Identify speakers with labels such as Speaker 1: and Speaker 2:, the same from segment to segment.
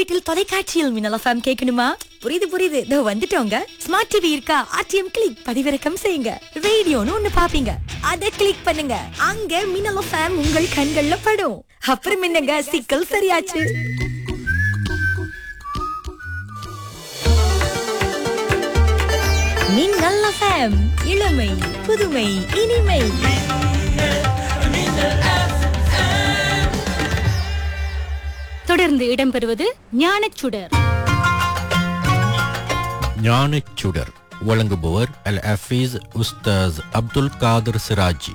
Speaker 1: வீட்டில் தொலைக்காட்சியில் மின்னல் எஃப்எம் கேட்கணுமா புரியுது புரியுது இதோ வந்துட்டோங்க ஸ்மார்ட் டிவி இருக்கா ஆர்டிஎம் கிளிக் பதிவிறக்கம் செய்யுங்க ரேடியோன்னு ஒண்ணு பாப்பீங்க அத கிளிக் பண்ணுங்க அங்க மின்னல் எஃப்எம் உங்கள் கண்கள்ல படும் அப்புறம் என்னங்க சிக்கல் சரியாச்சு மின்னல் எஃப்எம் இளமை புதுமை இனிமை
Speaker 2: தொடர்ந்து இடம்பெறுவது ஞானச்சுடர்
Speaker 3: ஞானச்சுடர் வழங்குபவர் அல் ஹஃபீஸ் உஸ்தாஸ் அப்துல் காதர் சிராஜி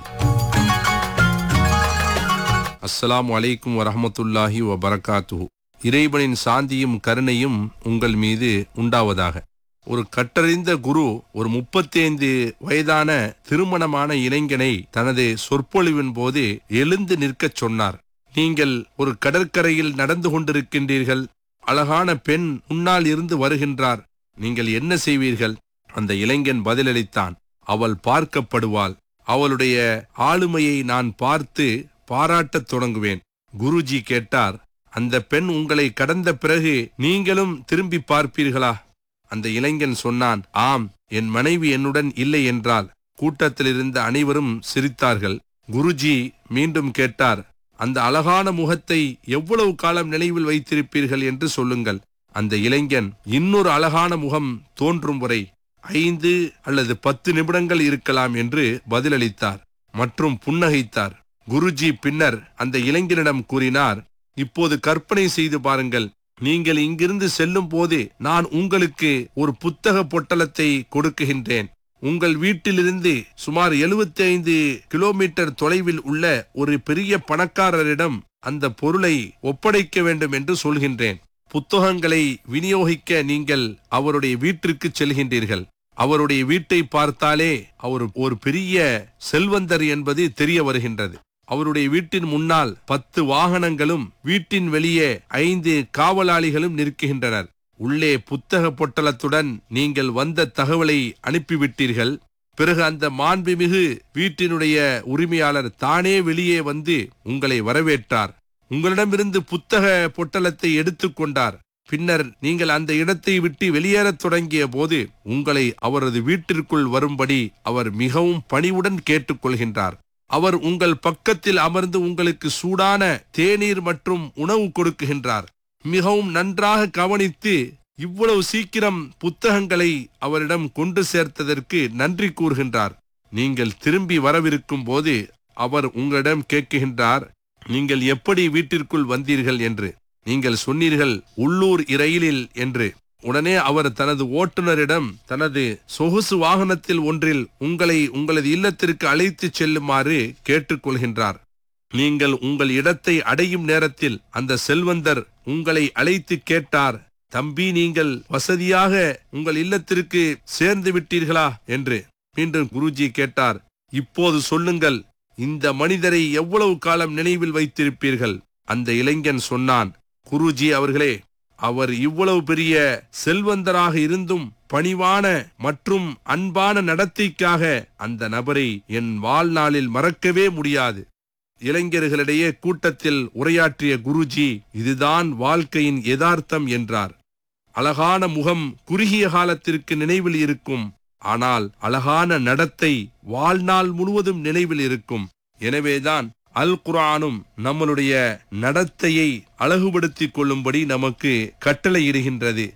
Speaker 4: அஸ்ஸலாமு அலைக்கும் வரஹமத்துல்லாஹி வபரகாத்துஹு இறைவனின் சாந்தியும் கருணையும் உங்கள் மீது உண்டாவதாக ஒரு கற்றறிந்த குரு ஒரு முப்பத்தைந்து வயதான திருமணமான இளைஞனை தனது சொற்பொழிவின் போது எழுந்து நிற்கச் சொன்னார் நீங்கள் ஒரு கடற்கரையில் நடந்து கொண்டிருக்கின்றீர்கள் அழகான பெண் முன்னால் இருந்து வருகின்றார் நீங்கள் என்ன செய்வீர்கள் அந்த இளைஞன் பதிலளித்தான் அவள் பார்க்கப்படுவாள் அவளுடைய ஆளுமையை நான் பார்த்து பாராட்டத் தொடங்குவேன் குருஜி கேட்டார் அந்த பெண் உங்களை கடந்த பிறகு நீங்களும் திரும்பி பார்ப்பீர்களா அந்த இளைஞன் சொன்னான் ஆம் என் மனைவி என்னுடன் இல்லை என்றால் கூட்டத்தில் இருந்த அனைவரும் சிரித்தார்கள் குருஜி மீண்டும் கேட்டார் அந்த அழகான முகத்தை எவ்வளவு காலம் நினைவில் வைத்திருப்பீர்கள் என்று சொல்லுங்கள் அந்த இளைஞன் இன்னொரு அழகான முகம் தோன்றும் வரை ஐந்து அல்லது பத்து நிமிடங்கள் இருக்கலாம் என்று பதிலளித்தார் மற்றும் புன்னகைத்தார் குருஜி பின்னர் அந்த இளைஞனிடம் கூறினார் இப்போது கற்பனை செய்து பாருங்கள் நீங்கள் இங்கிருந்து செல்லும் போது நான் உங்களுக்கு ஒரு புத்தக பொட்டலத்தை கொடுக்குகின்றேன் உங்கள் வீட்டிலிருந்து சுமார் 75 கிலோமீட்டர் தொலைவில் உள்ள ஒரு பெரிய பணக்காரரிடம் அந்த பொருளை ஒப்படைக்க வேண்டும் என்று சொல்கின்றேன் புத்தகங்களை விநியோகிக்க நீங்கள் அவருடைய வீட்டிற்கு செல்கின்றீர்கள் அவருடைய வீட்டை பார்த்தாலே அவர் ஒரு பெரிய செல்வந்தர் என்பது தெரிய வருகின்றது அவருடைய வீட்டின் முன்னால் பத்து வாகனங்களும் வீட்டின் வெளியே ஐந்து காவலாளிகளும் நிற்கின்றனர் உள்ளே புத்தக பொட்டலத்துடன் நீங்கள் வந்த தகவலை அனுப்பிவிட்டீர்கள் பிறகு அந்த மாண்புமிகு வீட்டினுடைய உரிமையாளர் தானே வெளியே வந்து உங்களை வரவேற்றார் உங்களிடமிருந்து புத்தக பொட்டலத்தை எடுத்துக்கொண்டார் பின்னர் நீங்கள் அந்த இடத்தை விட்டு வெளியேறத் தொடங்கிய போது உங்களை அவரது வீட்டிற்குள் வரும்படி அவர் மிகவும் பணிவுடன் கேட்டுக்கொள்கின்றார் அவர் உங்கள் பக்கத்தில் அமர்ந்து உங்களுக்கு சூடான தேநீர் மற்றும் உணவு கொடுக்குகின்றார் மிகவும் நன்றாக கவனித்து இவ்வளவு சீக்கிரம் புத்தகங்களை அவரிடம் கொண்டு சேர்த்ததற்கு நன்றி கூறுகின்றார் நீங்கள் திரும்பி வரவிருக்கும் போது அவர் உங்களிடம் கேட்குகின்றார் நீங்கள் எப்படி வீட்டிற்குள் வந்தீர்கள் என்று நீங்கள் சொன்னீர்கள் உள்ளூர் இரயிலில் என்று உடனே அவர் தனது ஓட்டுநரிடம் தனது சொகுசு வாகனத்தில் ஒன்றில் உங்களை உங்களது இல்லத்திற்கு அழைத்துச் செல்லுமாறு கேட்டுக்கொள்கின்றார் நீங்கள் உங்கள் இடத்தை அடையும் நேரத்தில் அந்த செல்வந்தர் உங்களை அழைத்து கேட்டார் தம்பி நீங்கள் வசதியாக உங்கள் இல்லத்திற்கு சேர்ந்து விட்டீர்களா என்று மீண்டும் குருஜி கேட்டார் இப்போது சொல்லுங்கள் இந்த மனிதரை எவ்வளவு காலம் நினைவில் வைத்திருப்பீர்கள் அந்த இளைஞன் சொன்னான் குருஜி அவர்களே அவர் இவ்வளவு பெரிய செல்வந்தராக இருந்தும் பணிவான மற்றும் அன்பான நடத்தைக்காக அந்த நபரை என் வாழ்நாளில் மறக்கவே முடியாது இளைஞர்களிடையே கூட்டத்தில் உரையாற்றிய குருஜி இதுதான் வாழ்க்கையின் யதார்த்தம் என்றார் அழகான முகம் குறுகிய காலத்திற்கு நினைவில் இருக்கும் ஆனால் அழகான நடத்தை வாழ்நாள் முழுவதும் நினைவில் இருக்கும் எனவேதான் அல் குர்ஆனும் நம்மளுடைய நடத்தையை அழகுபடுத்திக் கொள்ளும்படி நமக்கு கட்டளையிடுகின்றது